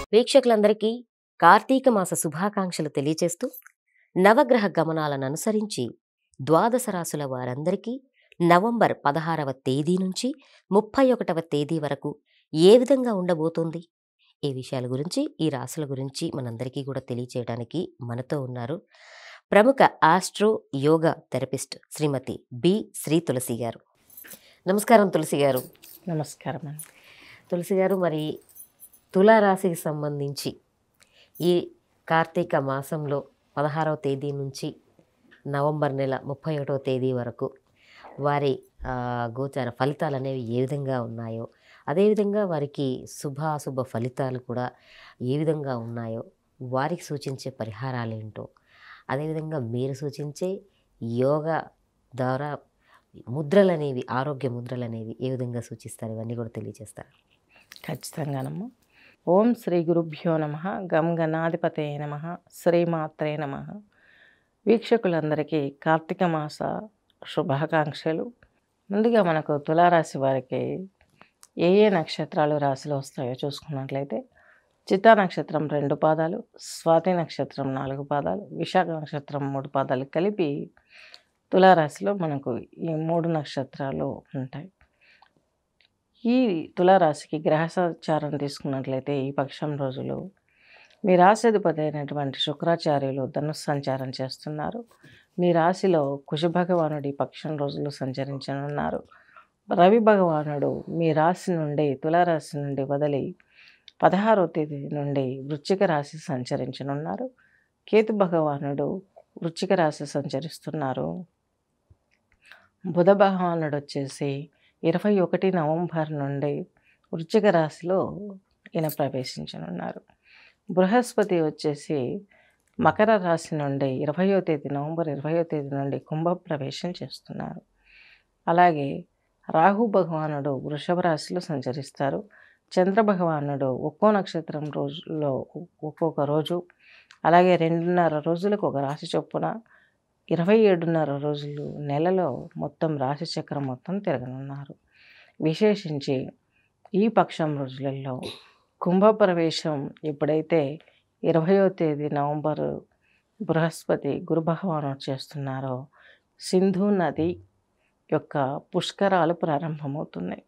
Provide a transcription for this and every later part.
వీక్షకులందరికీ కార్తీక మాస శుభాకాంక్షలు తెలియచేస్తూ నవగ్రహ గమనాలను అనుసరించి ద్వాదశ రాసుల వారందరికీ నవంబర్ పదహారవ తేదీ నుంచి ముప్పై ఒకటవ తేదీ వరకు ఏ విధంగా ఉండబోతోంది ఈ విషయాల గురించి ఈ రాసుల గురించి మనందరికీ కూడా తెలియచేయడానికి మనతో ఉన్నారు ప్రముఖ astro yoga therapist Shrimati B Sri Tulasi గారు నమస్కారం తులసి గారు నమస్కారం అండి తులసి గారు మరి తులారాశికి సంబంధించి ఈ కార్తీక మాసంలో పదహారవ తేదీ నుంచి నవంబర్ నెల ముప్పై ఒకటవ తేదీ వరకు వారి ఆ, గోచార ఫలితాలు అనేవి ఏ విధంగా ఉన్నాయో అదేవిధంగా వారికి శుభ అశుభ ఫలితాలు కూడా ఏ విధంగా ఉన్నాయో వారికి సూచించే పరిహారాలు ఏంటో అదేవిధంగా మీరు సూచించే యోగా ద్వారా ముద్రలు అనేవి ఆరోగ్య ముద్రలు అనేవి ఏ విధంగా సూచిస్తారు ఇవన్నీ కూడా తెలియజేస్తారు ఖచ్చితంగానమ్మా ఓం శ్రీ గురుభ్యో నమ గం గణాధిపతే నమ శ్రీమాత్రే నమ వీక్షకులందరికీ కార్తీక మాస శుభాకాంక్షలు ముందుగా మనకు తులారాశి వారికి ఏ ఏ నక్షత్రాలు రాశిలో వస్తాయో చూసుకున్నట్లయితే చిత్తా నక్షత్రం రెండు పాదాలు స్వాతి నక్షత్రం నాలుగు పాదాలు విశాఖ నక్షత్రం మూడు పాదాలు కలిపి తులారాశిలో మనకు ఈ మూడు నక్షత్రాలు ఉంటాయి ఈ తులారాశికి గ్రహ సంచారం తీసుకున్నట్లయితే ఈ పక్షం రోజులు మీ రాశిధిపతి అయినటువంటి శుక్రాచార్యులు ధనుస్సు సంచారం చేస్తున్నారు మీ రాశిలో కుశ భగవానుడు ఈ పక్షం రోజులు సంచరించనున్నారు రవి భగవానుడు మీ రాశి నుండి తులారాశి నుండి వదిలి పదహారవ తేదీ నుండి వృశ్చిక రాశి సంచరించనున్నారు కేతు భగవానుడు వృశ్చిక రాశి సంచరిస్తున్నారు బుధ భగవానుడు వచ్చేసి ఇరవై ఒకటి నవంబర్ నుండి వృశ్చిక రాశిలో ఈయన ప్రవేశించనున్నారు బృహస్పతి వచ్చేసి మకర రాశి నుండి ఇరవయో తేదీ నవంబర్ ఇరవయో తేదీ నుండి కుంభ ప్రవేశం చేస్తున్నారు అలాగే రాహు భగవానుడు వృషభ రాశిలో సంచరిస్తారు చంద్ర భగవానుడు ఒక్కో నక్షత్రం రోజులో ఒక్కొక్క రోజు అలాగే రెండున్నర రోజులకు ఒక రాశి చొప్పున ఇరవై ఏడున్నర రోజులు నెలలో మొత్తం రాశి చక్రం మొత్తం తిరగనున్నారు విశేషించి ఈ పక్షం రోజులలో కుంభ ప్రవేశం ఎప్పుడైతే ఇరవయో తేదీ నవంబర్ బృహస్పతి గురు భగవానుడు చేస్తున్నారో సింధు నది యొక్క పుష్కరాలు ప్రారంభమవుతున్నాయి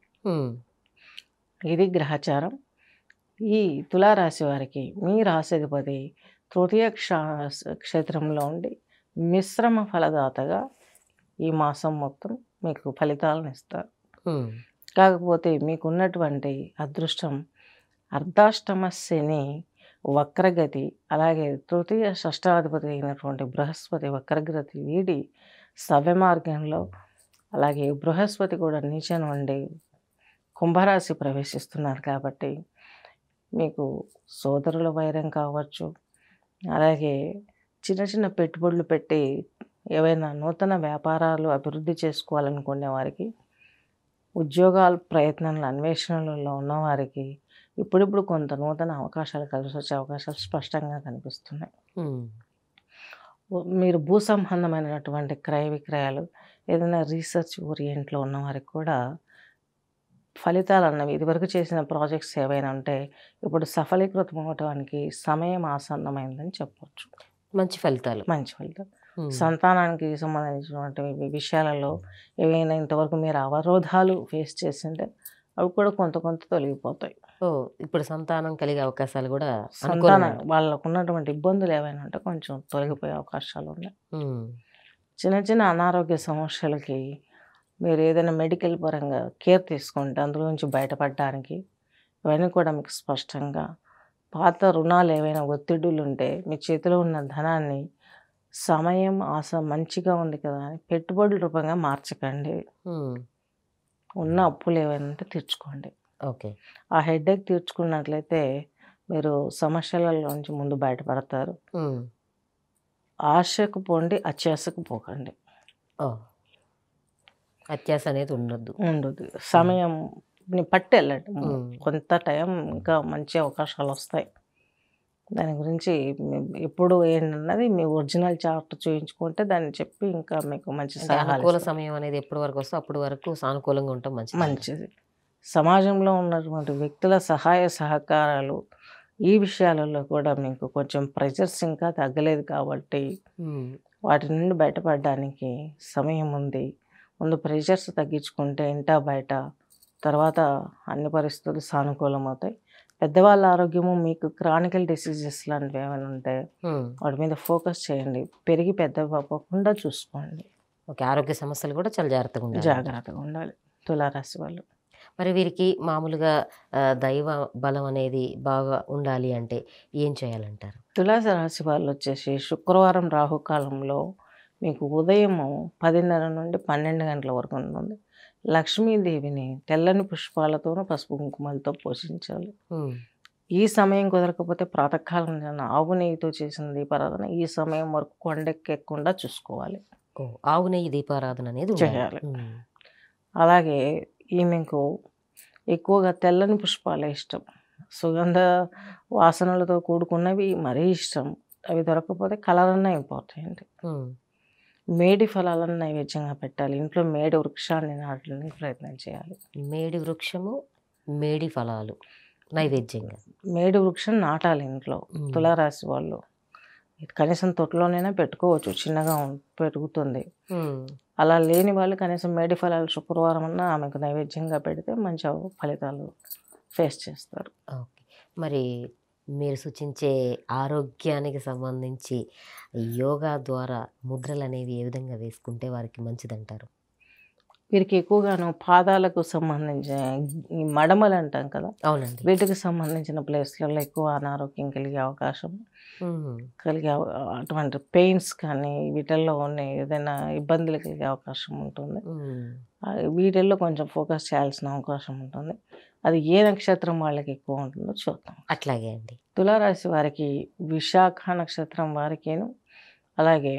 ఇది గ్రహచారం ఈ తులారాశి వారికి మీ రాశిధిపతి తృతీయ క్షా క్షేత్రంలో ఉండి మిశ్రమ ఫలదాతగా ఈ మాసం మొత్తం మీకు ఫలితాలను ఇస్తారు కాకపోతే మీకున్నటువంటి అదృష్టం అర్ధాష్టమ శని వక్రగతి అలాగే తృతీయ షష్టాధిపతి అయినటువంటి బృహస్పతి వక్రగతి వీడి సవ్య మార్గంలో అలాగే బృహస్పతి కూడా నీచ నుండి కుంభరాశి ప్రవేశిస్తున్నారు కాబట్టి మీకు సోదరుల వైరం కావచ్చు అలాగే చిన్న చిన్న పెట్టుబడులు పెట్టి ఏవైనా నూతన వ్యాపారాలు అభివృద్ధి చేసుకోవాలనుకునే వారికి ఉద్యోగాల ప్రయత్నాల అన్వేషణలలో ఉన్నవారికి ఇప్పుడిప్పుడు కొంత నూతన అవకాశాలు కలిసి వచ్చే అవకాశాలు స్పష్టంగా కనిపిస్తున్నాయి మీరు భూ సంబంధమైనటువంటి క్రయ విక్రయాలు ఏదైనా రీసెర్చ్ ఓరియంట్లో ఉన్నవారికి కూడా ఫలితాలు అన్నవి ఇదివరకు చేసిన ప్రాజెక్ట్స్ ఏవైనా ఉంటే ఇప్పుడు సఫలీకృతం అవడానికి సమయం ఆసన్నమైందని చెప్పవచ్చు మంచి ఫలితాలు మంచి ఫలితం సంతానానికి సంబంధించినటువంటి విషయాలలో ఏవైనా ఇంతవరకు మీరు అవరోధాలు ఫేస్ చేసింటే అవి కూడా కొంత కొంత తొలగిపోతాయి ఓ ఇప్పుడు సంతానం కలిగే అవకాశాలు కూడా సంతాన అనుకూలంగా వాళ్ళకు ఉన్నటువంటి ఇబ్బందులు ఏవైనా ఉంటే కొంచెం తొలగిపోయే అవకాశాలు ఉన్నాయి ఉమ్. చిన్న చిన్న అనారోగ్య సమస్యలకి మీరు ఏదైనా మెడికల్ పరంగా కేర్ తీసుకుంటే అందులో నుంచి బయటపడడానికి ఇవన్నీ కూడా మీకు స్పష్టంగా పాత రుణాలు ఏవైనా ఒత్తిడులు ఉంటే మీ చేతిలో ఉన్న ధనాన్ని సమయం ఆశ మంచిగా ఉంది కదా అని పెట్టుబడుల రూపంగా మార్చకండి ఉమ్. ఉన్న అప్పులు ఏవైనా ఉంటే తీర్చుకోండి ఓకే ఆ హెడేక్ తీర్చుకున్నట్లయితే మీరు సమస్యలలోంచి ముందు బయటపడతారు ఉమ్. ఆశకు పోండి అత్యాశకు పోకండి ఓ అత్యాస అనేది ఉండొద్దు ఉండదు సమయం పట్టి వెళ్ళండి మ్మ్. కొంత టైం ఇంకా మంచి అవకాశాలు వస్తాయి దాని గురించి మీ- ఎప్పుడు ఏంటన్నది మీ ఒరిజినల్ చార్ట్ చూయించుకుంటే దాన్ని చెప్పి ఇంకా మీకు మంచి అంటే సలహాలు అనుకూల ఇస్తాం. సమయం అనేది ఎప్పటి వరకు వస్తే అప్పటి వరకు సానుకూలంగా ఉంటాం మంచిది మంచిది సమాజంలో ఉన్నటువంటి వ్యక్తుల సహాయ సహకారాలు ఈ విషయాలలో కూడా మీకు కొంచెం ప్రెషర్స్ ఇంకా తగ్గలేదు కాబట్టి ఉమ్, వాటి నుండి బయటపడడానికి సమయం ఉంది ముందు ప్రెషర్స్ తగ్గించుకుంటే ఇంటా బయట తర్వాత అన్ని పరిస్థితులు సానుకూలం అవుతాయి పెద్దవాళ్ళ ఆరోగ్యము మీకు క్రానికల్ డిసీజెస్ లాంటివి ఏమైనా ఉంటే ఉమ్. వాటి మీద ఫోకస్ చేయండి పెరిగి పెద్ద అవ్వకుండా చూసుకోండి ఓకే ఆరోగ్య సమస్యలు కూడా చాలా జాగ్రత్తగా ఉండాలి జాగ్రత్తగా ఉండాలి తులారాశి వాళ్ళు మరి వీరికి మామూలుగా ఆ, దైవ బలం అనేది బాగా ఉండాలి అంటే ఏం చేయాలంటారు తులాసి రాశి వాళ్ళు వచ్చేసి శుక్రవారం రాహుకాలంలో మీకు ఉదయం పదిన్నర నుండి పన్నెండు గంటల వరకు ఉంటుంది లక్ష్మీదేవిని తెల్లని పుష్పాలతోనూ పసుపు కుంకుమలతో పోషించాలి ఉమ్, ఈ సమయం కుదరకపోతే ప్రాతకాలం జన ఆవు నెయ్యితో చేసిన దీపారాధన ఈ సమయం వరకు కొండెక్కకుండా చూసుకోవాలి ఓ ఆవు నెయ్యి దీపారాధన అనేది ఉండాలి. చేయాలి. ఉమ్, అలాగే ఈమెకు ఎక్కువగా తెల్లని పుష్పాలే ఇష్టం సుగంధ వాసనలతో కూడుకున్నవి మరీ ఇష్టం అవి దొరకకపోతే కలర్ అన్న ఇంపార్టెంట్ ఉమ్, మేడి ఫలాలను నైవేద్యంగా పెట్టాలి ఇంట్లో మేడి వృక్షాన్ని నాటడానికి ప్రయత్నం చేయాలి మేడి వృక్షము మేడి ఫలాలు నైవేద్యంగా మేడి వృక్షం నాటాలి ఇంట్లో ఉమ్, తులారాశి వాళ్ళు కనీసం తొట్టులోనైనా పెట్టుకోవచ్చు చిన్నగా ఉం- పెరుగుతుంది ఉమ్, అలా లేని వాళ్ళు కనీసం మేడి ఫలాలు శుక్రవారం అన్నా ఆమెకు నైవేద్యంగా పెడితే మంచి ఫలితాలు ఫేస్ చేస్తారు ఓకే మరి మీరు సూచించే ఆరోగ్యానికి సంబంధించి యోగా ద్వారా ముద్రలు అనేవి ఏ విధంగా వేసుకుంటే వారికి మంచిదంటారు వీరికి ఎక్కువగాను పాదాలకు సంబంధించిన ఈ మడమలు అంటాం కదా అవునండి వీటికి సంబంధించిన ప్లేస్లలో ఎక్కువ అనారోగ్యం కలిగే అవకాశం ఉమ్, కలిగే అవ- అటువంటి పెయిన్స్ కానీ వీటిల్లో ఉన్న ఏదైనా ఇబ్బందులు కలిగే అవకాశం ఉంటుంది ఉమ్, ఆ వీటిల్లో కొంచెం ఫోకస్ చేయాల్సిన అవకాశం ఉంటుంది అది ఏ నక్షత్రం వాళ్ళకి ఎక్కువ ఉంటుందో చూద్దాం అట్లాగే అండి తులారాశి వారికి విశాఖ నక్షత్రం వారికేను అలాగే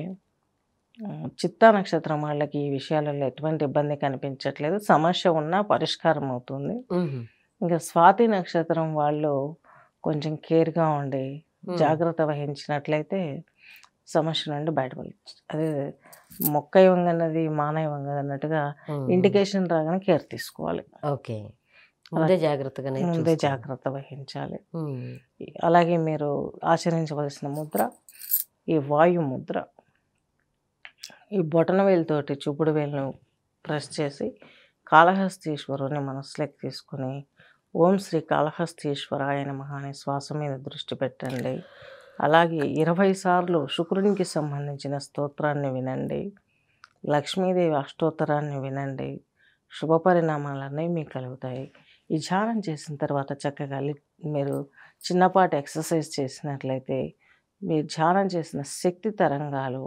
ఆ, చిత్తా నక్షత్రం వాళ్ళకి ఈ విషయాలలో ఎటువంటి ఇబ్బంది కనిపించట్లేదు సమస్య ఉన్నా పరిష్కారం అవుతుంది ఉమ్, ఇంకా స్వాతి నక్షత్రం వాళ్ళు కొంచెం కేర్గా ఉండి ఉమ్, జాగ్రత్త వహించినట్లయితే సమస్య నుండి బయటపడచ్చు అదే మొక్క ఇవ్వంగన్నది మాన ఇవ్వంగది అన్నట్టుగా ఉమ్, ఇండికేషన్ రాగానే కేర్ తీసుకోవాలి ఓకే ముందే జాగ్రత్తగానే ముందే చూసుకోవాలి. జాగ్రత్త వహించాలి ఉమ్, అలాగే మీరు ఆచరించవలసిన ముద్ర ఈ వాయు ముద్ర ఈ బొటన వేలుతోటి చూపుడు వేలును ప్రెస్ చేసి కాళహస్తీశ్వరుని మనసులోకి తీసుకుని ఓం శ్రీ కాళహస్తీశ్వరాయ నమః అనే శ్వాస మీద దృష్టి పెట్టండి అలాగే ఇరవై సార్లు శుక్రునికి సంబంధించిన స్తోత్రాన్ని వినండి లక్ష్మీదేవి అష్టోత్తరాన్ని వినండి శుభ పరిణామాలన్నీ మీకు కలుగుతాయి ఈ ధ్యానం చేసిన తర్వాత చక్కగా లి- మీరు చిన్నపాటి ఎక్సర్సైజ్ చేసినట్లయితే మీరు ధ్యానం చేసిన శక్తి తరంగాలు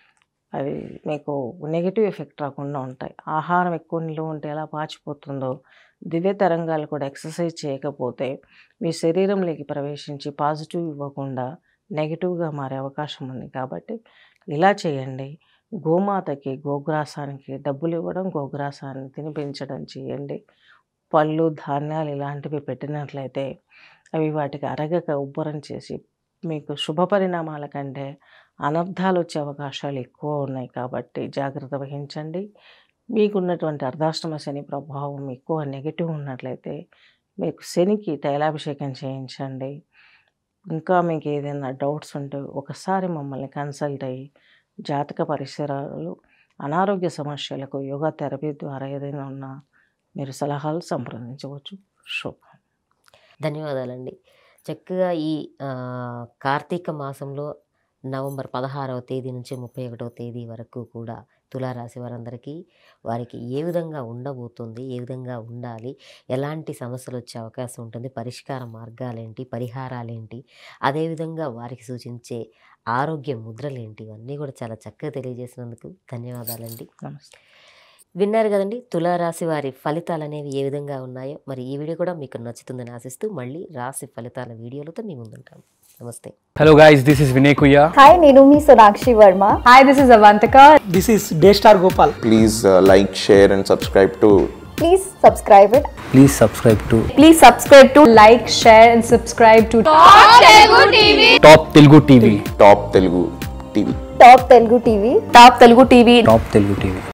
అవి మీకు నెగిటివ్ ఎఫెక్ట్ రాకుండా ఉంటాయి ఆహారం ఎక్కువ నిలువ ఉంటే ఎలా పాచిపోతుందో దివ్య తరంగాలు కూడా ఎక్సర్సైజ్ చేయకపోతే మీ శరీరంలోకి ప్రవేశించి పాజిటివ్ ఇవ్వకుండా నెగిటివ్గా మారే అవకాశం ఉంది కాబట్టి ఇలా చేయండి గోమాతకి గోగ్రాసానికి డబ్బులు ఇవ్వడం గోగ్రాసాన్ని తినిపించడం చేయండి పళ్ళు ధాన్యాలు ఇలాంటివి పెట్టినట్లయితే అవి వాటికి అరగక ఉబ్బరం చేసి మీకు శుభ పరిణామాల కంటే అనర్థాలు వచ్చే అవకాశాలు ఎక్కువ ఉన్నాయి కాబట్టి జాగ్రత్త వహించండి మీకున్నటువంటి అర్ధాష్టమ శని ప్రభావం ఎక్కువ నెగిటివ్ ఉన్నట్లయితే మీకు శనికి తైలాభిషేకం చేయించండి ఇంకా మీకు ఏదైనా డౌట్స్ ఉంటే ఒకసారి మమ్మల్ని కన్సల్ట్ అయ్యి జాతక పరిసరాలు అనారోగ్య సమస్యలకు యోగా థెరపీ ద్వారా ఏదైనా ఉన్నా మీరు సలహాలు సంప్రదించవచ్చు శుభం ధన్యవాదాలండి చక్కగా ఈ ఆ, కార్తీక మాసంలో నవంబర్ పదహారవ తేదీ నుంచి ముప్పై ఒకటవ తేదీ వరకు కూడా తులారాశి వారందరికీ వారికి ఏ విధంగా ఉండబోతుంది ఏ విధంగా ఉండాలి ఎలాంటి సమస్యలు వచ్చే అవకాశం ఉంటుంది పరిష్కార మార్గాలేంటి పరిహారాలేంటి అదేవిధంగా వారికి సూచించే ఆరోగ్య ముద్రలేంటి ఇవన్నీ కూడా చాలా చక్కగా తెలియజేసినందుకు ధన్యవాదాలండి నమస్తే విన్నారు కదండి తులారాశి వారి ఫలితాలు అనేవి ఏ విధంగా ఉన్నాయో మరి ఈ వీడియో కూడా మీకు నచ్చుతుందని ఆశిస్తూ మళ్ళీ రాశి ఫలితాల వీడియోలతో మీ ముందుంటాం నమస్తే Hello guys, this is Vinay Kuya. Hi, Nirumi Sonakshi Verma. Hi, this is Avantika. This is Daystar Gopal. please uh, like, share, and subscribe to Please subscribe it. Please subscribe to Please subscribe to like, share, and subscribe to Top Telugu TV. Top Telugu TV. Top Telugu TV. Top Telugu TV. Top Telugu TV.